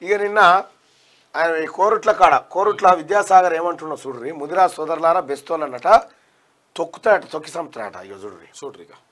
ఇక నిన్న ఆయన ఈ కోరుట్ల కాడ కోరుట్ల విద్యాసాగర్ ఏమంటున్నా చూడ్రి ముదిరా సోదరులారా బెస్తోలన్నట తొక్కుతాట తొక్కి సంపుతాట ఇక చూడ్రి చూడ్రి ఇక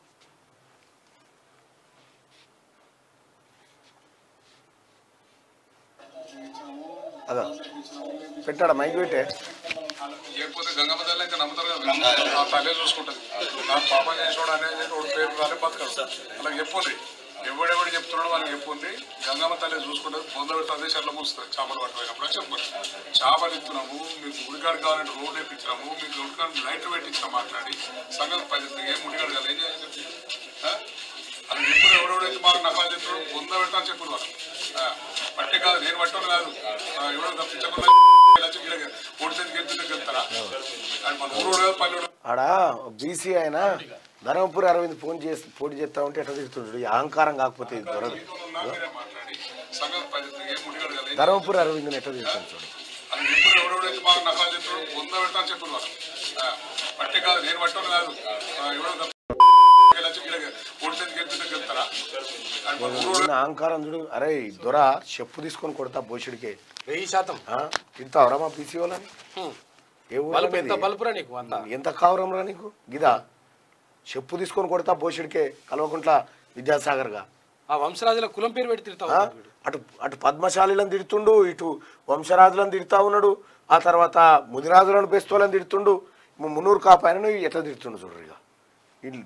అదా పెట్టాడా మైక్ పెట్టే లేకపోతే గంగమ్మ తల్లి ఇంకా నమ్ముతారు కదా ఆ తల్లే చూసుకుంటుంది నాకు పాపం చేసినోడు అనేది ఒకటి పేరు రాలే బతకడు అలా చెప్పుంది ఎవడెవడు చెప్తున్నాడో వాళ్ళకి చెప్పుంది గంగమ్మ తల్లి చూసుకుంటుంది పొంద పెడితే అదే చెట్ల మూస్తుంది చేపలు పట్టుకుపోయినప్పుడు అని చెప్పండి చేపలు ఇస్తున్నాము మీకు గుడికాడు కావాలంటే రోడ్ వేయించినాము మీకు గుడికాడు లైట్లు పెట్టించినా మాట్లాడి సంగతి పది ఏం ముడిగాడు కదా ఏం చేయాలి చెప్పి ఆ? అది ఎప్పుడు ఎవడెవడైతే మాకు నకాలు చెప్తున్నాడు పొంద పెడతా అని చెప్పారు వాళ్ళు ఆ, పట్టే కాదు నేను పట్టడం కాదు ఆ, ఎవడో తప్పించకుండా ఓడిసేది గెలిచి గెలుతారా అది మన ఊరు పల్లెడు ఆడ బీసీ ఆయన ధర్మపురి అరవింద్ ఫోన్ చేసి పోటీ చేస్తా ఉంటే ఎట్లా తిరుగుతుంటాడు ఈ అహంకారం కాకపోతే ఇది దొరదు ఉన్నా మీరే మాట్లాడి సంగతి పది ఏం ముడిగాడు కదా ధర్మపురి అరవింద్ని ఎట్లా తిరుగుతాడు చూడు అది ఎప్పుడు ఎవడెవడైతే మాకు నకాలు చెప్తున్నాడు పొంద పెడతా అని చెప్పారు వాళ్ళు ఆ, పట్టే కాదు నేను పట్టడం కాదు ఆ, ఎవడో తప్పించకుండా ఓడిసేది గెలిచి గెలుతారా అది మన ఊరు ఉన్న అహంకారం చూడు అరే దొర చెప్పు తీసుకొని కొడతా బోషుడికే వెయ్యి శాతం ఆ? తింటావరా మా పీసీ వాళ్ళని హ్మ్. ఏ ఊరు బల్బు ఎంత అనేది? బల్బురా నీకు అంత ఎంత కావరం రా నీకు గిదా చెప్పు తీసుకొని కొడతా బోషుడికే కల్వకుంట్ల విద్యాసాగర్గా ఆ వంశరాజుల కులం పేరు పెట్టి తిడతావు ఆ? అటు అటు పద్మశాలిలను తిడుతుండు ఇటు వంశరాజులను తిడుతా ఉన్నాడు ఆ తర్వాత ముదిరాజులను బెస్తోలను తిడుతుండు ము- మున్నూరు కాపాయనను ఎట్లా తిడుతుండు చూడరు ఇక వీళ్ళు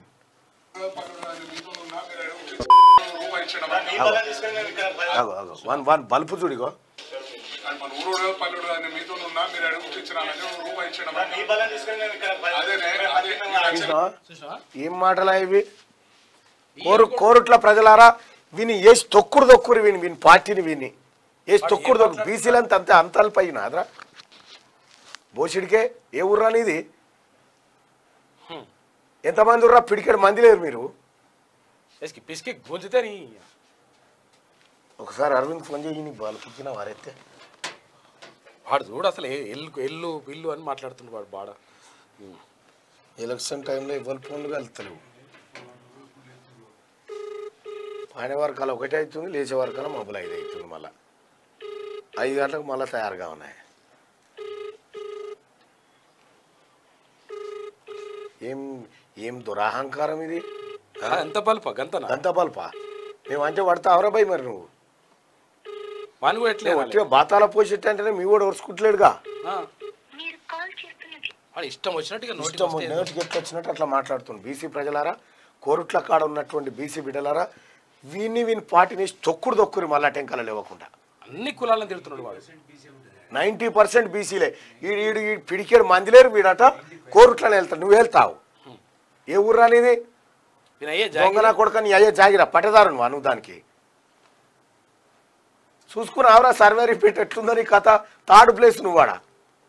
రూపాయి ఇచ్చాడమ్మా ఆగు, ఆగు. వన్ వన్ బల్పు చూడిగో అది మన ఊరు పల్లెడు అని మీతో ఉన్నా మీరు అడుగు ఇచ్చిన రూపాయి ఇచ్చాడమ్మా అదేనే అదే చూసినావా? ఏం మాటలా ఇవి కోరు కోరుట్ల ప్రజలారా విని ఏసి తొక్కుడు తొక్కురు విని విని పార్టీని విని ఏసి తొక్కుడు తొక్కు బీసీలంత అంతే అంతాలు పైన అదరా బోసిడికే ఏ ఊర్రా నీది ఎంతమంది ఉర్రా పిడికెడు మంది లేరు మీరు పిసికి పిసికి గుంజితే నీ ఒకసారి అరవింద్ ఫోన్ చేయి నీకు బాలు పుట్టిన వారైతే వాడు చూడు అసలు ఏ- ఎల్లు ఎల్లు పిల్లు అని మాట్లాడుతుండు వాడు బాడ ఎలక్షన్ టైంలో ఎవరి ఫోన్లు వెళ్తలేవు పాడే వరకాల ఒకటే అవుతుంది లేచే వరకాల మొబైల్ ఐదు అవుతుంది మళ్ళా ఐదు గంటలకు మళ్ళీ తయారుగా ఉన్నాయి ఏం ఏం దురహంకారం ఇది ఆ, ఎంత బల్ప గంతనా అంత బల్పా మేము అంటే పడతా అవరా భయ్ మరి నువ్వు వాని కూడా ఎట్లే ఒట్టిగా బాతాల పోసేట అంటేనే మీ కూడా ఓర్చుకుంటలేడుగా మీరు కాల్ చేస్తున్నది వాడు ఇష్టం వచ్చినట్టుగా నోటికి ఇష్టం వస్తే నోటికి ఎట్లా వచ్చినట్టు అట్లా మాట్లాడుతుంది బీసీ ప్రజలారా కోరుట్ల కాడ ఉన్నటువంటి బీసీ బిడ్డలారా వీని వీని పార్టీని తొక్కుడు తొక్కురు మళ్ళా టెంకల లేవకుండా అన్ని కులాలను తిడుతున్నాడు వాడు నైంటీ పర్సెంట్ బీసీలే ఈడు ఈడు ఈ పిడికేడు మంది లేరు వీడట కోరుట్లని వెళ్తాడు నువ్వు వెళ్తావు ఏ ఊర్రా అనేది ఈయన అయ్యే దొంగన జాగి కొడుక నీ అయ్యే జాగిరా పట్టదారు నువ్వు నువ్వు దానికి చూసుకుని ఆవరా సర్వే రిపీట్ ఎట్లుందని కథ థర్డ్ ప్లేస్ నువ్వు వాడా